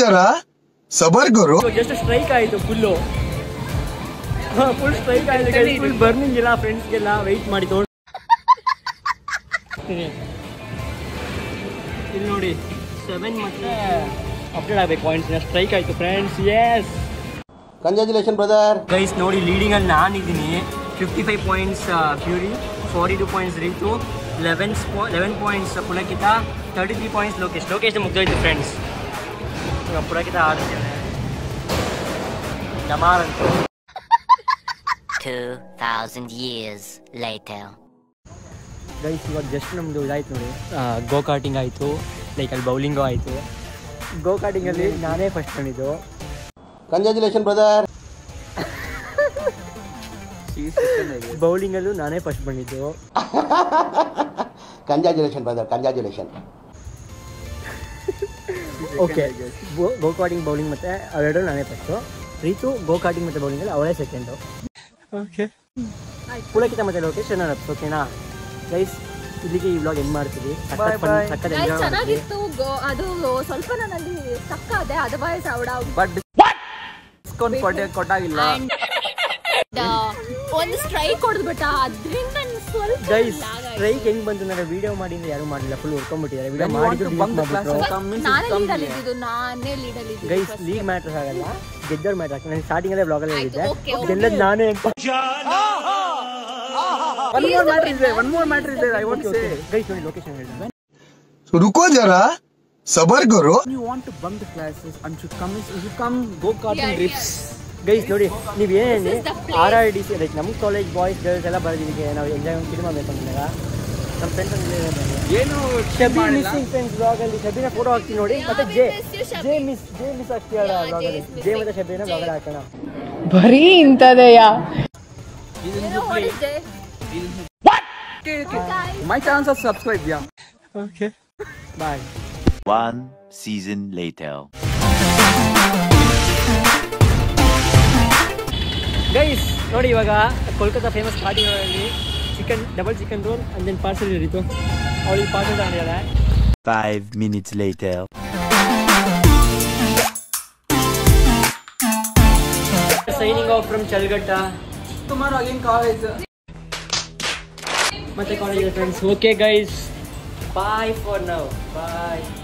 जरा सबर करो ಜಸ್ಟ್ ಸ್ಟ್ರೈಕ್ ಆಯಿತು ಫುಲ್ಲು ಫುಲ್ ಸ್ಟ್ರೈಕ್ ಆಯಿತು ಫುಲ್ ಬರ್ನಿಂಗ್ ಇಲ್ಲ ಫ್ರೆಂಡ್ಸ್ಗೆಲ್ಲ ವೆಯ್ಟ್ ಮಾಡಿ ತೋರಿಸ್ತೀನಿ ಇಲ್ಲಿ ನೋಡಿ ಸೆವೆನ್ ಮತ್ತೆ ಅಪ್ಡೇಟ್ ಆಗಬೇಕು ಪಾಯಿಂಟ್ಸ್ ಸ್ಟ್ರೈಕ್ ಆಯಿತು friends yes congratulation brother guys ನೋಡಿ ಲೀಡಿಂಗಲ್ಲಿ ನಾನಿದ್ದೀನಿ fifty five points Fury forty two points Reetu eleven eleven points Pulakita thirty three points Lokesh Lokesh ಮುಗ್ದೋಯ್ತು ಫ್ರೆಂಡ್ಸ್ ಇವಾಗ ಪುಲಕಿತ ಆಡ್ತಿದ್ದಾನೆ ಡಮಾರ್ ಅಂತ 2,000 years later. ಗೈಸ್ ಇವಾಗ ಜಸ್ಟ್ ನಮ್ಮದು ಇದಾಯ್ತು ನೋಡಿ ಗೋ ಕಾರ್ಟಿಂಗ್ ಆಯಿತು ಲೈಕ್ ಅಲ್ಲಿ ಬೌಲಿಂಗು ಆಯಿತು ಗೋ ಕಾರ್ಟಿಂಗಲ್ಲಿ ನಾನೇ ಫಸ್ಟ್ ಬಂದಿದ್ದು ಕಂಗ್ರ್ಯಾಚುಲೇಷನ್ ಬ್ರದರ್ ಬೌಲಿಂಗಲ್ಲೂ ನಾನೇ ಫಸ್ಟ್ ಬಂದಿದ್ದು congratulation brother congratulation okay go karting bowling ಮತ್ತು ಅವೆರಡು ನಾನೇ ಫಸ್ಟು ರೀತು ಗೋ ಕಾರ್ಟಿಂಗ್ ಮತ್ತು ಬೌಲಿಂಗಲ್ಲಿ ಅವಳೇ ಸೆಕೆಂಡು ಓಕೆ ಪುಳಕಿತ ಮತ್ತು ಲೋಕೇಶ್ ನಾನು ಓಕೆನಾ ಗೈಸ್ ಇಲ್ಲಿಗೆ ಈ ವ್ಲಾಗ್ ಎಂಡ್ ಮಾಡ್ತೀವಿ ಸಖತ್ fun, ಸಖತ್ Guys, ಎಂಜಾಯ್ ಮಾಡ್ತೀವಿ ಚೆನ್ನಾಗಿತ್ತು ಗೋ- ಅದು ಸ್ವಲ್ಪ ನಾನಲ್ಲಿ ಸ್ಟಕ್ ಆದೆ ಅದರ್ವೈಸ್ ಅವಡ ಕೊಟ್ಟಾಗಿಲ್ಲ ಒಂದು ಸ್ಟ್ರೈಕ್ ಹೊಡೆದ್ಬಿಟ್ಟ ಅದ್ರಿಂದ ಸ್ವಲ್ಪ ಗೈಸ್ lag ಆಯ್ತು. ಸ್ಟ್ರೈಕ್ ಹೆಂಗ್ ಬಂತು ನಾನು ವಿಡಿಯೋ ಮಾಡಿ ಅಂದ್ರೆ ಯಾರು ಮಾಡಿಲ್ಲ ಫುಲ್ ಹುಡ್ಕೊಂಡ್ಬಿಟ್ಟಿದ್ದಾರೆ ವಿಡಿಯೋ ಮಾಡಿದ್ದು ನಾನೇ ಲೀಡಲ್ಲಿ ಇದ್ದಿದ್ದು ನಾನೇ ಲೀಡಲ್ಲಿ ಇದ್ದಿದ್ದು ಗೈಸ್ first. ಲೀಗ್ ಮ್ಯಾಟ್ರ್ ಆಗಲ್ಲ ಗೆದ್ದರ್ ಮ್ಯಾಟ್ರ್ ಆಗ್ತದೆ ನಾನು ಸ್ಟಾರ್ಟಿಂಗ್ ಅಲ್ಲೇ ಬ್ಲಾಗಲ್ಲಿ ಆಯ್ತು, ಹೇಳಿದ್ದೆ okay, okay. ಗೆಲ್ಲದ್ ನಾನೇ ಅಂತ ಒನ್ ಮೋರ್ ಮ್ಯಾಟ್ರ್ ಇದೆ ಒನ್ ಮೋರ್ ಮ್ಯಾಟ್ರ್ ಇದೆ ಐ ವಾಂಟ್ ಸೇ ಗೈಸ್ ನೋಡಿ ಲೊಕೇಶನ್ ಹೇಳಿದ್ದೆ रुको जरा सबर करो you want to bunk the classes and should come you come go karting Yeah, drifts guys ನೋಡಿ ನೀವು ಏನೇನು This is the place. R R D C like ನಮ್ಮ ಕಾಲೇಜ್ ಬಾಯ್ಸ್ ಗರ್ಲ್ಸ್ ಎಲ್ಲ ಬರೋದಿಗೆ ನಾವು ಎಂಜಾಯ್ ಸಿನಿಮಾ ಬೇಕಂದಾಗ ನಮ್ಮ ಫ್ರೆಂಡ್ಸ್ ಏನು ಶಬಿ ಮಿಸ್ಸಿಂಗ್ ಫ್ರೆಂಡ್ಸ್ ಬ್ಲಾಗಲ್ಲಿ ಶಬಿನ ಫೋಟೋ ಹಾಕ್ತೀನಿ ನೋಡಿ ಮತ್ತೆ Jay we miss you, Shabi. Jay miss Jay miss ಆಗ್ತೀಯಲ್ಲ Yeah, ಬ್ಲಾಗಲ್ಲಿ Jay is ಜೇ missing. ಮತ್ತೆ ಶಬಿನ ಬ್ಲಾಗಲ್ಲಿ ಹಾಕೋಣ ಬರೀ ಇಂಥದೆಯಾ You know what is there? okay, okay. Guys, my channel is subscribe yeah okay bye One season later. Guys ನೋಡಿ ಇವಾಗ ಕೋಲ್ಕತ್ತಾ ಫೇಮಸ್ ಪಾರ್ಟಿಗಳಲ್ಲಿ chicken double chicken roll and then parcel ಇರಿತು ಅವಳಿಗೆ ಪಾರ್ಸಲ್ ತಗೊಂಡಿದ್ದಾಳೆ Five minutes later. Signing off from ಚಲ್ಗಟ್ಟ tomorrow again college ಮತ್ತೆ college friends okay guys bye for now bye